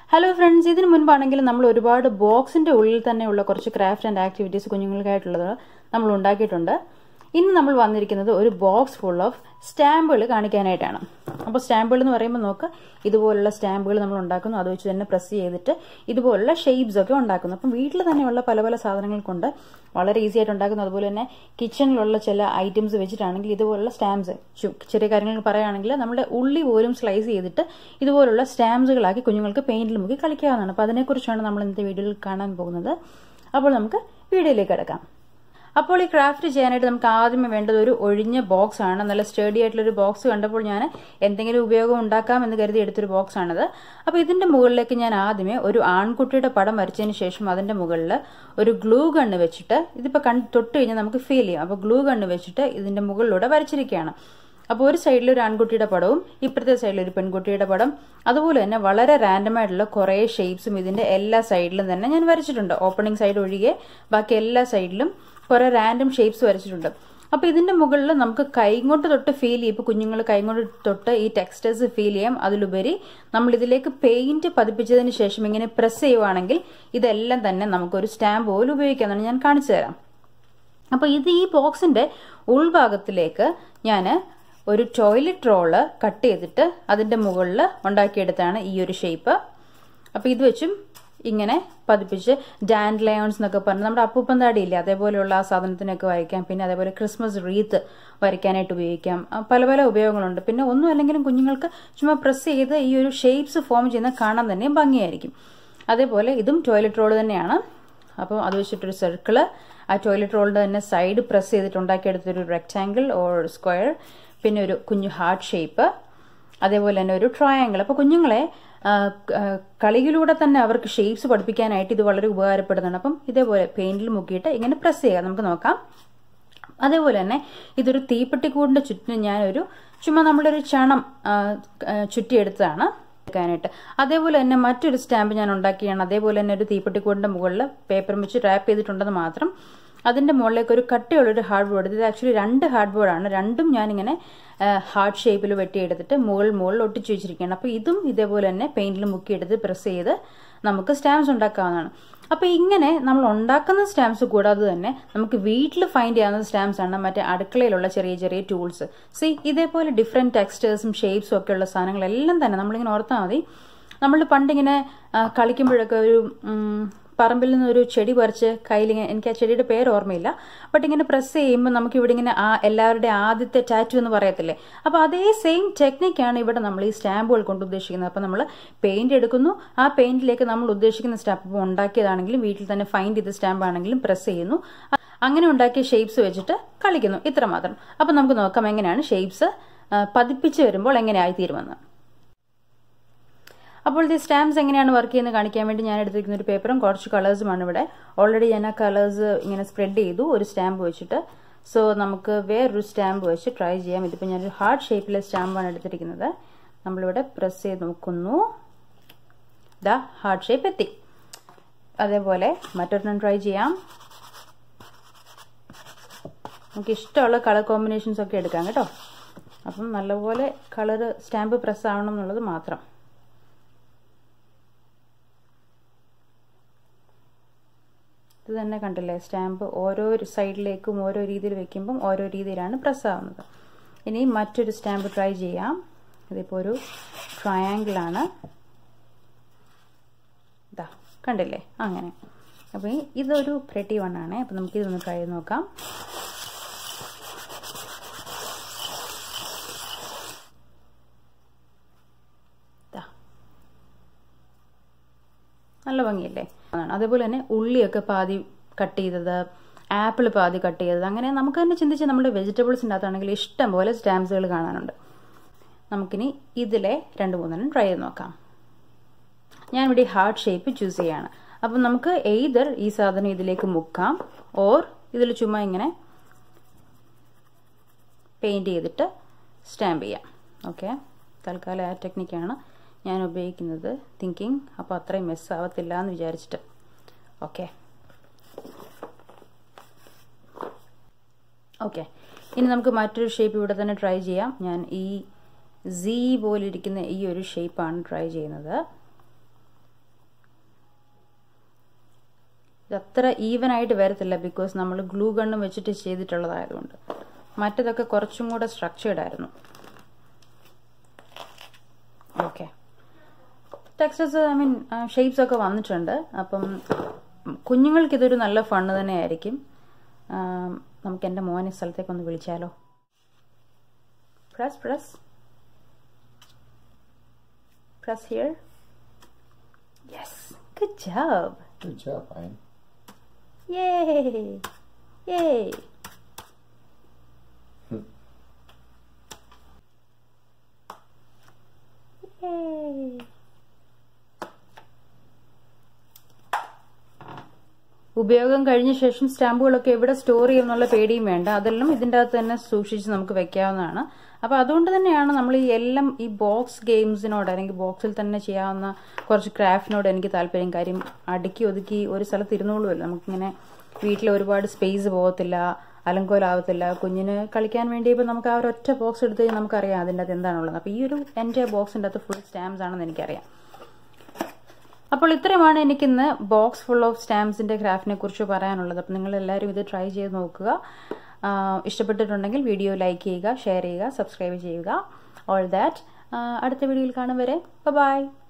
Hello friends ഇതിനു മുൻപാണെങ്കിൽ നമ്മൾ ഒരുപാട് ബോക്സിന്റെ ഉള്ളിൽ തന്നെയുള്ള കുറച്ച് ക്രാഫ്റ്റ് ആൻഡ് ആക്ടിവിറ്റീസ് കുഞ്ഞുങ്ങൾക്കായിട്ടുള്ളത് നമ്മൾ ഉണ്ടാക്കിയിട്ടുണ്ട് ഇന്ന് നമ്മൾ വന്നിരിക്കുന്നത് ഒരു ബോക്സ് ഫുൾ ഓഫ് സ്റ്റാമ്പുകൾ കാണിക്കാനായിട്ടാണ് അപ്പോൾ സ്റ്റാമ്പുകൾ എന്ന് പറയുമ്പോൾ നോക്ക് ഇതുപോലുള്ള സ്റ്റാമ്പുകൾ നമ്മൾ ഉണ്ടാക്കുന്നു അത് വെച്ച് തന്നെ പ്രസ് ചെയ്തിട്ട് ഇതുപോലുള്ള ഷേപ്സ് ഒക്കെ ഉണ്ടാക്കുന്നു അപ്പം വീട്ടിൽ തന്നെയുള്ള പല പല സാധനങ്ങൾ കൊണ്ട് വളരെ ഈസി ആയിട്ട് ഉണ്ടാക്കുന്നു അതുപോലെ തന്നെ കിച്ചണിലുള്ള ചില ഐറ്റംസ് വെച്ചിട്ടാണെങ്കിൽ ഇതുപോലുള്ള സ്റ്റാമ്പ്സ് ചെറിയ കാര്യങ്ങൾ പറയുകയാണെങ്കിൽ നമ്മുടെ ഉള്ളി പോലും സ്ലൈസ് ചെയ്തിട്ട് ഇതുപോലുള്ള സ്റ്റാമ്പ്സുകളാക്കി കുഞ്ഞുങ്ങൾക്ക് പെയിന്റിൽ മുക്കി കളിക്കാവുന്നതാണ് അപ്പോൾ അതിനെക്കുറിച്ചാണ് നമ്മൾ ഇന്നത്തെ വീഡിയോയിൽ കാണാൻ പോകുന്നത് അപ്പോൾ നമുക്ക് വീഡിയോയിലേക്ക് കിടക്കാം അപ്പോൾ ഈ ക്രാഫ്റ്റ് ചെയ്യാനായിട്ട് നമുക്ക് ആദ്യമേ വേണ്ടത് ഒരു ഒഴിഞ്ഞ ബോക്സ് ആണ് നല്ല സ്റ്റേഡി ആയിട്ടുള്ള ഒരു ബോക്സ് കണ്ടപ്പോൾ ഞാൻ എന്തെങ്കിലും ഉപയോഗം ഉണ്ടാക്കാം എന്ന് കരുതി എടുത്തൊരു ബോക്സ് ആണത് അപ്പോൾ ഇതിന്റെ മുകളിലേക്ക് ഞാൻ ആദ്യമേ ഒരു ആൺകുട്ടിയുടെ പടം വരച്ചതിന് ശേഷം അതിന്റെ മുകളിൽ ഒരു ഗ്ലൂ ഗണ്ണ് വെച്ചിട്ട് ഇതിപ്പോൾ കണ്ട് തൊട്ട് കഴിഞ്ഞാൽ നമുക്ക് ഫീൽ ചെയ്യാം അപ്പോൾ ഗ്ലൂ ഗണ്ണ് വെച്ചിട്ട് ഇതിന്റെ മുകളിലൂടെ വരച്ചിരിക്കുകയാണ് അപ്പോൾ ഒരു സൈഡിൽ ഒരു ആൺകുട്ടിയുടെ പടവും ഇപ്പുറത്തെ സൈഡിൽ ഒരു പെൺകുട്ടിയുടെ പടം അതുപോലെ തന്നെ വളരെ റാൻഡം ആയിട്ടുള്ള കുറേ ഷേപ്സും ഇതിന്റെ എല്ലാ സൈഡിലും തന്നെ ഞാൻ വരച്ചിട്ടുണ്ട് ഓപ്പണിംഗ് സൈഡ് ഒഴികെ ബാക്കി എല്ലാ സൈഡിലും കുറെ റാൻഡം ഷേപ്സ് വരച്ചിട്ടുണ്ട് അപ്പോൾ ഇതിന്റെ മുകളിൽ നമുക്ക് കൈകൊണ്ട് തൊട്ട് ഫീൽ ചെയ്യും ഇപ്പോൾ കുഞ്ഞുങ്ങൾ കൈകൊണ്ട് തൊട്ട് ഈ ടെക്സ്റ്റേഴ്സ് ഫീൽ ചെയ്യാം അതിലുപരി നമ്മൾ ഇതിലേക്ക് പെയിന്റ് പതിപ്പിച്ചതിന് ശേഷം ഇങ്ങനെ പ്രസ് ചെയ്യുവാണെങ്കിൽ ഇതെല്ലാം തന്നെ നമുക്കൊരു സ്റ്റാമ്പ് പോലും ഉപയോഗിക്കാമെന്നാണ് ഞാൻ കാണിച്ചു തരാം അപ്പോൾ ഇത് ഈ ബോക്സിന്റെ ഉൾഭാഗത്തിലേക്ക് ഞാൻ ഒരു ടോയ്ലറ്റ് റോള് കട്ട് ചെയ്തിട്ട് അതിന്റെ മുകളിൽ ഉണ്ടാക്കിയെടുത്താണ് ഈ ഒരു ഷേപ്പ് അപ്പോൾ ഇത് വെച്ചും ഇങ്ങനെ പതിപ്പിച്ച് ഡാൻഡ് ലയോൺസ് എന്നൊക്കെ പറഞ്ഞ് നമ്മുടെ അപ്പൂപ്പൻ താടിയില്ലേ അതേപോലെയുള്ള ആ സാധനത്തിനൊക്കെ വരയ്ക്കാം പിന്നെ അതേപോലെ ക്രിസ്മസ് റീത്ത് വരയ്ക്കാനായിട്ട് ഉപയോഗിക്കാം പല പല ഉപയോഗങ്ങളുണ്ട് പിന്നെ ഒന്നും അല്ലെങ്കിലും കുഞ്ഞുങ്ങൾക്ക് ചുമ്മാ പ്രസ് ചെയ്ത് ഈ ഒരു ഷേപ്സ് ഫോം ചെയ്യുന്ന കാണാൻ തന്നെ ഭംഗിയായിരിക്കും അതേപോലെ ഇതും ടോയ്ലറ്റ് റോൾ തന്നെയാണ് അപ്പോൾ അത് വെച്ചിട്ടൊരു സർക്കിള് ആ ടോയ്ലറ്റ് റോളിന്റെ തന്നെ സൈഡ് പ്രസ് ചെയ്തിട്ട് ഉണ്ടാക്കിയെടുത്തൊരു റെക്റ്റാങ്കിൾ ഓർ സ്ക്വയർ പിന്നെ ഒരു കുഞ്ഞു ഹാർട്ട് ഷേപ്പ് അതേപോലെ തന്നെ ഒരു ട്രയാങ്കിൾ അപ്പോൾ കുഞ്ഞുങ്ങളെ കളിയിലൂടെ തന്നെ അവർക്ക് ഷേപ്സ് പഠിപ്പിക്കാനായിട്ട് ഇത് വളരെ ഉപകാരപ്പെടുന്നതാണ് അപ്പം ഇതേപോലെ പെയിന്റിൽ മുക്കിയിട്ട് ഇങ്ങനെ പ്രസ് ചെയ്യുക നമുക്ക് നോക്കാം അതേപോലെ തന്നെ ഇതൊരു തീപ്പെട്ടിക്കൂടിന്റെ ചുറ്റിന് ഞാനൊരു ചുമ്മാ നമ്മുടെ ഒരു ചണം ചുറ്റിയെടുത്തതാണ് എടുക്കാനായിട്ട് അതേപോലെ തന്നെ മറ്റൊരു സ്റ്റാമ്പ് ഞാൻ ഉണ്ടാക്കിയാണ് അതേപോലെ തന്നെ ഒരു തീപ്പെട്ടിക്കൂടിന്റെ മുകളിൽ പേപ്പർ വെച്ച് റാപ്പ് ചെയ്തിട്ടുണ്ടെന്ന് മാത്രം അതിന്റെ മുകളിലേക്ക് ഒരു കട്ടിയുള്ളൊരു ഹാർഡ് ബോർഡ് ഇത് ആക്ച്വലി രണ്ട് ഹാർഡ് ബോർഡാണ് രണ്ടും ഞാനിങ്ങനെ ഹാർട്ട് ഷേപ്പിൽ വെട്ടിയെടുത്തിട്ട് മുകളിൽ മുകളിൽ ഒട്ടിച്ചു വെച്ചിരിക്കുകയാണ് അപ്പോൾ ഇതും ഇതേപോലെ തന്നെ പെയിന്റിൽ മുക്കിയെടുത്ത് പ്രസ് ചെയ്ത് നമുക്ക് സ്റ്റാമ്പ്സ് ഉണ്ടാക്കാവുന്നതാണ് അപ്പോൾ ഇങ്ങനെ നമ്മൾ ഉണ്ടാക്കുന്ന സ്റ്റാമ്പ്സ് കൂടാതെ തന്നെ നമുക്ക് വീട്ടിൽ ഫൈൻഡ് ചെയ്യാവുന്ന സ്റ്റാമ്പ്സ് ആണ് മറ്റേ അടുക്കളയിലുള്ള ചെറിയ ചെറിയ ടൂൾസ് സി ഇതേപോലെ ഡിഫറെൻറ്റ് ടെക്സ്റ്റേഴ്സും ഷേപ്സും ഒക്കെ ഉള്ള സാധനങ്ങളെല്ലാം തന്നെ നമ്മളിങ്ങനെ ഓർത്താൽ മതി നമ്മൾ പണ്ടിങ്ങനെ കളിക്കുമ്പോഴൊക്കെ ഒരു പറമ്പിൽ നിന്ന് ഒരു ചെടി പറിച്ച് കയ്യിൽ എനിക്ക് ആ ചെടിയുടെ പേര് ഓർമ്മയില്ല ബട്ട് ഇങ്ങനെ പ്രസ് ചെയ്യുമ്പോൾ നമുക്ക് ഇവിടെ ഇങ്ങനെ ആ എല്ലാവരുടെ ആദ്യത്തെ ടാറ്റു എന്ന് പറയത്തില്ലേ അപ്പോൾ അതേ സെയിം ടെക്നിക്കാണ് ഇവിടെ നമ്മൾ ഈ സ്റ്റാമ്പുകൾ കൊണ്ട് ഉദ്ദേശിക്കുന്നത് അപ്പോൾ നമ്മൾ പെയിന്റ് എടുക്കുന്നു ആ പെയിന്റിലേക്ക് നമ്മൾ ഉദ്ദേശിക്കുന്ന സ്റ്റാമ്പ് ഇപ്പോൾ ഉണ്ടാക്കിയതാണെങ്കിലും വീട്ടിൽ തന്നെ ഫൈൻഡ് ചെയ്ത സ്റ്റാമ്പ് ആണെങ്കിലും പ്രസ് ചെയ്യുന്നു അങ്ങനെ ഉണ്ടാക്കിയ ഷേപ്സ് വെച്ചിട്ട് കളിക്കുന്നു ഇത്ര മാത്രം അപ്പോൾ നമുക്ക് നോക്കാം എങ്ങനെയാണ് ഷേപ്സ് പതിപ്പിച്ച് വരുമ്പോൾ എങ്ങനെയായി തീരുമെന്ന് അപ്പോൾ ഈ സ്റ്റാമ്പ്സ് എങ്ങനെയാണ് വർക്ക് ചെയ്യുന്നത് കാണിക്കാൻ വേണ്ടി ഞാൻ എടുത്തിരിക്കുന്ന ഒരു പേപ്പറും കുറച്ച് കളേഴ്സുമാണ് ഇവിടെ ഓൾറെഡി ഞാൻ ആ കളേഴ്സ് ഇങ്ങനെ സ്പ്രെഡ് ചെയ്തു ഒരു സ്റ്റാമ്പ് വെച്ചിട്ട് സോ നമുക്ക് വേറൊരു സ്റ്റാമ്പ് വെച്ച് ട്രൈ ചെയ്യാം ഇതിപ്പോൾ ഞാനൊരു ഹാർട്ട് ഷേപ്പിലെ സ്റ്റാമ്പാണ് എടുത്തിരിക്കുന്നത് നമ്മളിവിടെ പ്രസ് ചെയ്ത് നോക്കുന്നു ദാ ഹാർട്ട് ഷേപ്പ് എത്തി അതേപോലെ മറ്റൊരെണ്ണം ട്രൈ ചെയ്യാം നമുക്ക് ഇഷ്ടമുള്ള കളർ കോമ്പിനേഷൻസ് ഒക്കെ എടുക്കാം കേട്ടോ അപ്പം നല്ലപോലെ കളർ സ്റ്റാമ്പ് പ്രസ് ആവണം എന്നുള്ളത് മാത്രം ഇത് തന്നെ കണ്ടില്ലേ സ്റ്റാമ്പ് ഓരോ സൈഡിലേക്കും ഓരോ രീതിയിൽ വെക്കുമ്പം ഓരോ രീതിയിലാണ് പ്രസ് ആവുന്നത് ഇനി മറ്റൊരു സ്റ്റാമ്പ് ട്രൈ ചെയ്യാം ഇതിപ്പോൾ ഒരു ട്രയാങ്കിളാണ് ഇതാ കണ്ടില്ലേ അങ്ങനെ അപ്പോൾ ഇതൊരു പ്രെറ്റി വണ്ണാണ് അപ്പോൾ നമുക്കിതൊന്ന് ട്രൈ ചെയ്ത് നോക്കാം നല്ല ഭംഗിയല്ലേ അതേപോലെ തന്നെ ഉള്ളിയൊക്കെ പാതി കട്ട് ചെയ്തത് ആപ്പിൾ പാതി കട്ട് ചെയ്തത് അങ്ങനെ നമുക്ക് തന്നെ ചിന്തിച്ച് നമ്മുടെ വെജിറ്റബിൾസിൻ്റെ അകത്താണെങ്കിൽ ഇഷ്ടം പോലെ സ്റ്റാമ്പ്സുകൾ കാണാനുണ്ട് നമുക്കിനി ഇതിലെ രണ്ട് മൂന്നെണ്ണം ട്രൈ ചെയ്ത് നോക്കാം ഞാൻ ഇവിടെ ഹാർട്ട് ഷേപ്പ് ചൂസ് ചെയ്യാണ് അപ്പം നമുക്ക് എയ്തർ ഈ സാധനം ഇതിലേക്ക് മുക്കാം ഓർ ഇതിൽ ചുമ്മാ ഇങ്ങനെ പെയിൻറ് ചെയ്തിട്ട് സ്റ്റാമ്പ് ചെയ്യാം ഓക്കെ തൽക്കാലം ആ ടെക്നിക്കാണ് ഞാൻ ഉപയോഗിക്കുന്നത് തിങ്കിങ് അപ്പോൾ അത്രയും മെസ്സ് ആവത്തില്ല എന്ന് വിചാരിച്ചിട്ട് ഓക്കെ ഓക്കെ ഇനി നമുക്ക് മറ്റൊരു ഷേപ്പ് ഇവിടെ തന്നെ ട്രൈ ചെയ്യാം ഞാൻ ഈ സി പോലെ ഇരിക്കുന്ന ഈ ഒരു ഷേപ്പാണ് ട്രൈ ചെയ്യുന്നത് ഇത് അത്ര ഈവൻ ആയിട്ട് വരത്തില്ല ബിക്കോസ് നമ്മൾ ഗ്ലൂ ഗണ്ണും വെച്ചിട്ട് ചെയ്തിട്ടുള്ളതായതുകൊണ്ട് മറ്റതൊക്കെ കുറച്ചും കൂടെ സ്ട്രക്ചേർഡ് ആയിരുന്നു okay textures I mean shapes ഒക്കെ വന്നിട്ടുണ്ട് അപ്പം കുഞ്ഞുങ്ങൾക്ക് ഇതൊരു നല്ല ഫണ്ണ് തന്നെയായിരിക്കും നമുക്ക് എൻ്റെ മോനെ സ്ഥലത്തേക്ക് ഒന്ന് വിളിച്ചാലോ press press press here yes good job Good job, Ryan. Yay! Yay! Yay! ഉപയോഗം കഴിഞ്ഞ ശേഷം സ്റ്റാമ്പുകളൊക്കെ എവിടെ സ്റ്റോർ ചെയ്യുമെന്നുള്ള പേടിയും വേണ്ട അതെല്ലാം ഇതിൻ്റെ അകത്ത് തന്നെ സൂക്ഷിച്ച് നമുക്ക് വെക്കാവുന്നതാണ് അപ്പോൾ അതുകൊണ്ട് തന്നെയാണ് നമ്മൾ ഈ എല്ലാം ഈ ബോക്സ് ഗെയിംസിനോട് അല്ലെങ്കിൽ ബോക്സിൽ തന്നെ ചെയ്യാവുന്ന കുറച്ച് ക്രാഫ്റ്റിനോട് എനിക്ക് താല്പര്യം കാര്യം അടുക്കി ഒതുക്കി ഒരു സ്ഥലത്ത് ഇരുന്നോളുമല്ലോ നമുക്കിങ്ങനെ വീട്ടിൽ ഒരുപാട് സ്പേസ് പോകത്തില്ല അലങ്കോലാവത്തില്ല കുഞ്ഞിന് കളിക്കാൻ വേണ്ടി ഇപ്പോൾ നമുക്ക് ആ ഒരു ഒറ്റ ബോക്സ് എടുത്ത് കഴിഞ്ഞാൽ നമുക്കറിയാം അതിൻ്റെ അകത്ത് എന്താണുള്ളത് അപ്പോൾ ഈ ഒരു എൻ്റെ ബോക്സിൻ്റെ അകത്ത് ഫുൾ സ്റ്റാമ്പ്സ് ആണെന്ന് എനിക്കറിയാം അപ്പോൾ ഇത്രയുമാണ് എനിക്കിന്ന് ബോക്സ് ഫുൾ ഓഫ് സ്റ്റാമ്പ്സിന്റെ ക്രാഫ്റ്റിനെ കുറിച്ച് പറയാനുള്ളത് അപ്പോൾ നിങ്ങൾ എല്ലാവരും ഇത് ട്രൈ ചെയ്ത് നോക്കുക ഇഷ്ടപ്പെട്ടിട്ടുണ്ടെങ്കിൽ വീഡിയോ ലൈക്ക് ചെയ്യുക ഷെയർ ചെയ്യുക സബ്സ്ക്രൈബ് ചെയ്യുക ഓൾ ദാറ്റ് അടുത്ത വീഡിയോയിൽ കാണും വരെ ബൈ